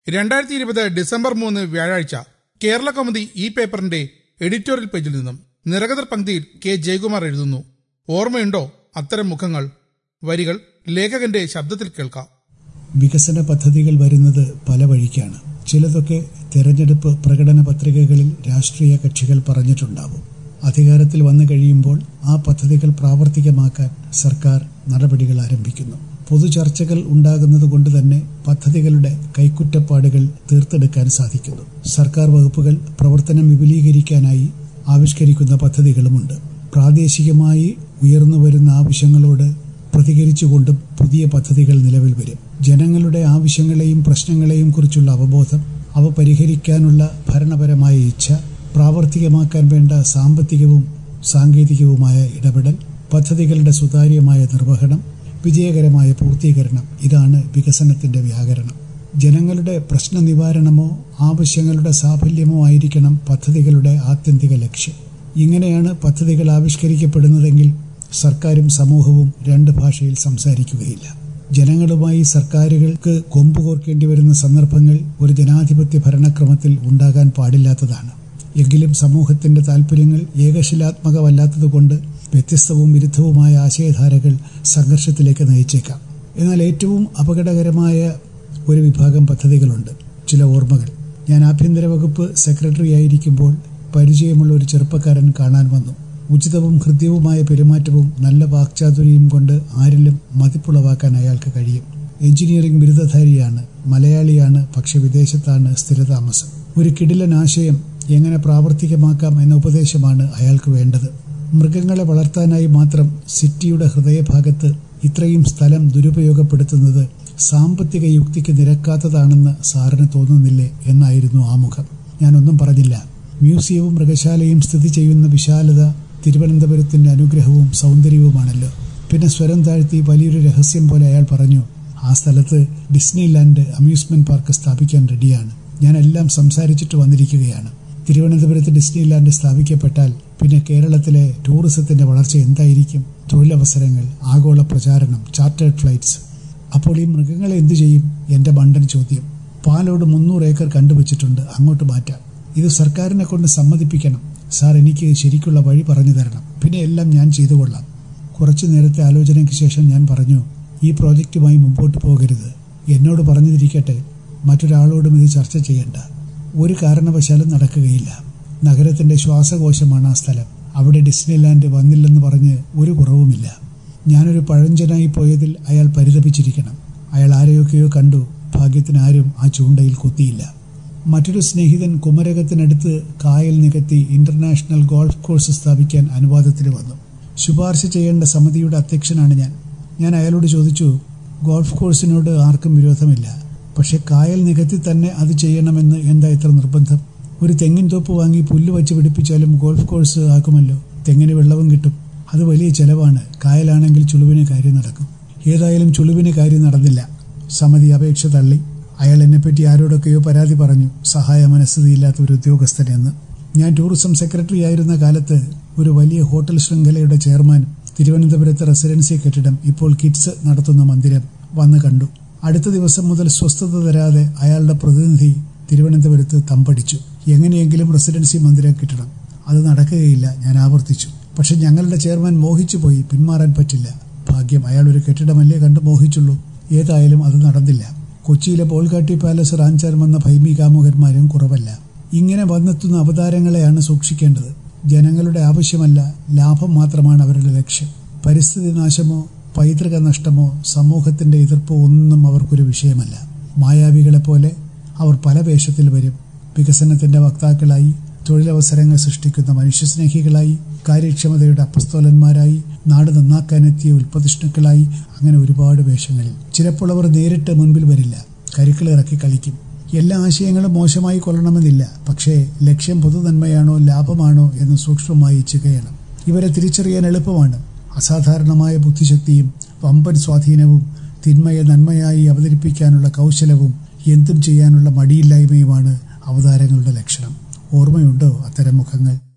രണ്ടായിരത്തി ഇരുപത് ഡിസംബർ മൂന്ന് വ്യാഴാഴ്ച കേരള കൗമുദി ഈ പേപ്പറിന്റെ എഡിറ്റോറിയൽ പേജിൽ നിന്നും നിറകതർ പങ്ക്തിയിൽ കെ ജയകുമാർ എഴുതുന്നു ഓർമ്മയുണ്ടോ അത്തരം മുഖങ്ങൾ വരികൾ ലേഖകന്റെ ശബ്ദത്തിൽ കേൾക്കാം വികസന പദ്ധതികൾ വരുന്നത് പല വഴിക്കാണ് ചിലതൊക്കെ തെരഞ്ഞെടുപ്പ് പ്രകടന പത്രികകളിൽ രാഷ്ട്രീയ കക്ഷികൾ പറഞ്ഞിട്ടുണ്ടാവും അധികാരത്തിൽ വന്നു കഴിയുമ്പോൾ ആ പദ്ധതികൾ പ്രാവർത്തികമാക്കാൻ സർക്കാർ നടപടികൾ ആരംഭിക്കുന്നു പൊതുചർച്ചകൾ ഉണ്ടാകുന്നത് കൊണ്ട് തന്നെ പദ്ധതികളുടെ കൈക്കുറ്റപ്പാടുകൾ തീർത്തെടുക്കാൻ സാധിക്കുന്നു സർക്കാർ വകുപ്പുകൾ പ്രവർത്തനം വിപുലീകരിക്കാനായി ആവിഷ്കരിക്കുന്ന പദ്ധതികളുമുണ്ട് പ്രാദേശികമായി ഉയർന്നുവരുന്ന ആവശ്യങ്ങളോട് പ്രതികരിച്ചുകൊണ്ടും പുതിയ പദ്ധതികൾ നിലവിൽ വരും ജനങ്ങളുടെ ആവശ്യങ്ങളെയും പ്രശ്നങ്ങളെയും കുറിച്ചുള്ള അവബോധം അവ പരിഹരിക്കാനുള്ള ഭരണപരമായ ഇച്ഛ പ്രാവർത്തികമാക്കാൻ വേണ്ട സാമ്പത്തികവും സാങ്കേതികവുമായ ഇടപെടൽ പദ്ധതികളുടെ സുതാര്യമായ നിർവഹണം വിജയകരമായ പൂർത്തീകരണം ഇതാണ് വികസനത്തിന്റെ വ്യാകരണം ജനങ്ങളുടെ പ്രശ്ന നിവാരണമോ ആവശ്യങ്ങളുടെ സാഫല്യമോ ആയിരിക്കണം പദ്ധതികളുടെ ആത്യന്തിക ലക്ഷ്യം ഇങ്ങനെയാണ് പദ്ധതികൾ ആവിഷ്കരിക്കപ്പെടുന്നതെങ്കിൽ സർക്കാരും സമൂഹവും രണ്ട് ഭാഷയിൽ സംസാരിക്കുകയില്ല ജനങ്ങളുമായി സർക്കാരുകൾക്ക് കൊമ്പുകോർക്കേണ്ടി വരുന്ന സന്ദർഭങ്ങൾ ഒരു ജനാധിപത്യ ഭരണക്രമത്തിൽ ഉണ്ടാകാൻ പാടില്ലാത്തതാണ് എങ്കിലും സമൂഹത്തിന്റെ താൽപര്യങ്ങൾ ഏകശിലാത്മകമല്ലാത്തതുകൊണ്ട് വ്യത്യസ്തവും വിരുദ്ധവുമായ ആശയധാരകൾ സംഘർഷത്തിലേക്ക് നയിച്ചേക്കാം എന്നാൽ ഏറ്റവും അപകടകരമായ ഒരു വിഭാഗം പദ്ധതികളുണ്ട് ചില ഓർമ്മകൾ ഞാൻ ആഭ്യന്തര വകുപ്പ് സെക്രട്ടറി ആയിരിക്കുമ്പോൾ പരിചയമുള്ള ഒരു ചെറുപ്പക്കാരൻ കാണാൻ വന്നു ഉചിതവും ഹൃദ്യവുമായ പെരുമാറ്റവും നല്ല വാക്ചാതുരിയും കൊണ്ട് ആരിലും മതിപ്പുളവാക്കാൻ അയാൾക്ക് കഴിയും എഞ്ചിനീയറിംഗ് ബിരുദധാരിയാണ് മലയാളിയാണ് പക്ഷെ വിദേശത്താണ് സ്ഥിരതാമസം ഒരു കിടിലൻ ആശയം എങ്ങനെ പ്രാവർത്തികമാക്കാം എന്ന ഉപദേശമാണ് അയാൾക്ക് വേണ്ടത് മൃഗങ്ങളെ വളർത്താനായി മാത്രം സിറ്റിയുടെ ഹൃദയഭാഗത്ത് ഇത്രയും സ്ഥലം ദുരുപയോഗപ്പെടുത്തുന്നത് സാമ്പത്തിക യുക്തിക്ക് നിരക്കാത്തതാണെന്ന് സാറിന് തോന്നുന്നില്ലേ എന്നായിരുന്നു ആമുഖം ഞാനൊന്നും പറഞ്ഞില്ല മ്യൂസിയവും മൃഗശാലയും സ്ഥിതി ചെയ്യുന്ന വിശാലത തിരുവനന്തപുരത്തിന്റെ അനുഗ്രഹവും സൗന്ദര്യവുമാണല്ലോ പിന്നെ സ്വരം താഴ്ത്തി വലിയൊരു രഹസ്യം പോലെ അയാൾ പറഞ്ഞു ആ സ്ഥലത്ത് ഡിസ്നി ലാൻഡ് അമ്യൂസ്മെന്റ് പാർക്ക് സ്ഥാപിക്കാൻ റെഡിയാണ് ഞാൻ എല്ലാം സംസാരിച്ചിട്ട് വന്നിരിക്കുകയാണ് തിരുവനന്തപുരത്ത് ഡിസ്നി ലാൻഡ് സ്ഥാപിക്കപ്പെട്ടാൽ പിന്നെ കേരളത്തിലെ ടൂറിസത്തിന്റെ വളർച്ച എന്തായിരിക്കും തൊഴിലവസരങ്ങൾ ആഗോള പ്രചാരണം ചാർട്ടേഡ് ഫ്ലൈറ്റ്സ് അപ്പോൾ ഈ മൃഗങ്ങളെ എന്തു ചെയ്യും എന്റെ മണ്ടൻ ചോദ്യം പാലോട് മുന്നൂറ് ഏക്കർ കണ്ടുവച്ചിട്ടുണ്ട് അങ്ങോട്ട് മാറ്റാം ഇത് സർക്കാരിനെ കൊണ്ട് സമ്മതിപ്പിക്കണം സാർ എനിക്ക് ശരിക്കുള്ള വഴി പറഞ്ഞു തരണം പിന്നെ എല്ലാം ഞാൻ ചെയ്തു കൊള്ളാം കുറച്ചു നേരത്തെ ആലോചനയ്ക്ക് ശേഷം ഞാൻ പറഞ്ഞു ഈ പ്രോജക്റ്റുമായി മുമ്പോട്ട് പോകരുത് എന്നോട് പറഞ്ഞതിരിക്കട്ടെ മറ്റൊരാളോടും ഇത് ചർച്ച ചെയ്യണ്ട ഒരു കാരണവശാലും നടക്കുകയില്ല നഗരത്തിന്റെ ശ്വാസകോശമാണ് ആ സ്ഥലം അവിടെ ഡിസ്നിലാൻഡ് വന്നില്ലെന്ന് പറഞ്ഞ് ഒരു കുറവുമില്ല ഞാനൊരു പഴഞ്ചനായി പോയതിൽ അയാൾ പരിതപിച്ചിരിക്കണം അയാൾ ആരെയൊക്കെയോ കണ്ടു ഭാഗ്യത്തിന് ആരും ആ ചൂണ്ടയിൽ കുത്തിയില്ല മറ്റൊരു സ്നേഹിതൻ കുമരകത്തിനടുത്ത് കായൽ നികത്തി ഇന്റർനാഷണൽ ഗോൾഫ് കോഴ്സ് സ്ഥാപിക്കാൻ അനുവാദത്തിന് വന്നു ശുപാർശ ചെയ്യേണ്ട സമിതിയുടെ അധ്യക്ഷനാണ് ഞാൻ ഞാൻ അയാളോട് ചോദിച്ചു ഗോൾഫ് കോഴ്സിനോട് ആർക്കും വിരോധമില്ല പക്ഷെ കായൽ നികത്തി തന്നെ അത് ചെയ്യണമെന്ന് എന്താ ഇത്ര നിർബന്ധം ഒരു തെങ്ങിൻ തോപ്പ് വാങ്ങി പുല്ല് വച്ച് പിടിപ്പിച്ചാലും ഗോൾഫ് കോഴ്സ് ആക്കുമല്ലോ തെങ്ങിന് വെള്ളവും കിട്ടും അത് വലിയ ചെലവാണ് കായലാണെങ്കിൽ ചുളുവിന് കാര്യം നടക്കും ഏതായാലും ചുളുവിന് കാര്യം നടന്നില്ല സമിതി അപേക്ഷ തള്ളി അയാൾ എന്നെപ്പറ്റി ആരോടൊക്കെയോ പരാതി പറഞ്ഞു സഹായ മനസ്ഥിതിയില്ലാത്ത ഒരു ഉദ്യോഗസ്ഥനെന്ന് ഞാൻ ടൂറിസം സെക്രട്ടറി ആയിരുന്ന കാലത്ത് ഒരു വലിയ ഹോട്ടൽ ശൃംഖലയുടെ ചെയർമാൻ തിരുവനന്തപുരത്തെ റെസിഡൻസി കെട്ടിടം ഇപ്പോൾ കിഡ്സ് നടത്തുന്ന മന്ദിരം വന്ന് കണ്ടു അടുത്ത ദിവസം മുതൽ സ്വസ്ഥത തരാതെ അയാളുടെ പ്രതിനിധി തിരുവനന്തപുരത്ത് തമ്പടിച്ചു എങ്ങനെയെങ്കിലും റെസിഡൻസി മന്ദിരം കിട്ടണം അത് നടക്കുകയില്ല ഞാൻ ആവർത്തിച്ചു പക്ഷെ ഞങ്ങളുടെ ചെയർമാൻ മോഹിച്ചു പോയി പിന്മാറാൻ പറ്റില്ല ഭാഗ്യം അയാൾ ഒരു കെട്ടിടമല്ലേ കണ്ട് മോഹിച്ചുള്ളൂ ഏതായാലും അത് നടന്നില്ല കൊച്ചിയിലെ പോൾഗാട്ടി പാലസ് റാഞ്ചാൻ വന്ന ഭൈമി കാമുകന്മാരും കുറവല്ല ഇങ്ങനെ വന്നെത്തുന്ന അവതാരങ്ങളെയാണ് സൂക്ഷിക്കേണ്ടത് ജനങ്ങളുടെ ആവശ്യമല്ല ലാഭം മാത്രമാണ് അവരുടെ ലക്ഷ്യം പരിസ്ഥിതി നാശമോ പൈതൃക നഷ്ടമോ സമൂഹത്തിന്റെ എതിർപ്പോ ഒന്നും അവർക്കൊരു വിഷയമല്ല മായാവികളെ പോലെ അവർ പല വേഷത്തിൽ വരും വികസനത്തിന്റെ വക്താക്കളായി തൊഴിലവസരങ്ങൾ സൃഷ്ടിക്കുന്ന മനുഷ്യസ്നേഹികളായി കാര്യക്ഷമതയുടെ അപ്പസ്തോലന്മാരായി നാട് നന്നാക്കാനെത്തിയ ഉൽപ്പതിഷ്ണുക്കളായി അങ്ങനെ ഒരുപാട് വേഷങ്ങളിൽ ചിലപ്പോൾ അവർ നേരിട്ട് മുൻപിൽ വരില്ല കരുക്കൾ ഇറക്കി കളിക്കും എല്ലാ ആശയങ്ങളും മോശമായി കൊള്ളണമെന്നില്ല പക്ഷേ ലക്ഷ്യം പൊതുനന്മയാണോ ലാഭമാണോ എന്ന് സൂക്ഷ്മമായി ചെയ്യുകയാണ് ഇവരെ തിരിച്ചറിയാൻ എളുപ്പമാണ് അസാധാരണമായ ബുദ്ധിശക്തിയും വമ്പൻ സ്വാധീനവും തിന്മയെ നന്മയായി അവതരിപ്പിക്കാനുള്ള കൗശലവും എന്തും ചെയ്യാനുള്ള മടിയില്ലായ്മയുമാണ് അവതാരങ്ങളുടെ ലക്ഷണം ഓർമ്മയുണ്ടോ അത്തരം മുഖങ്ങൾ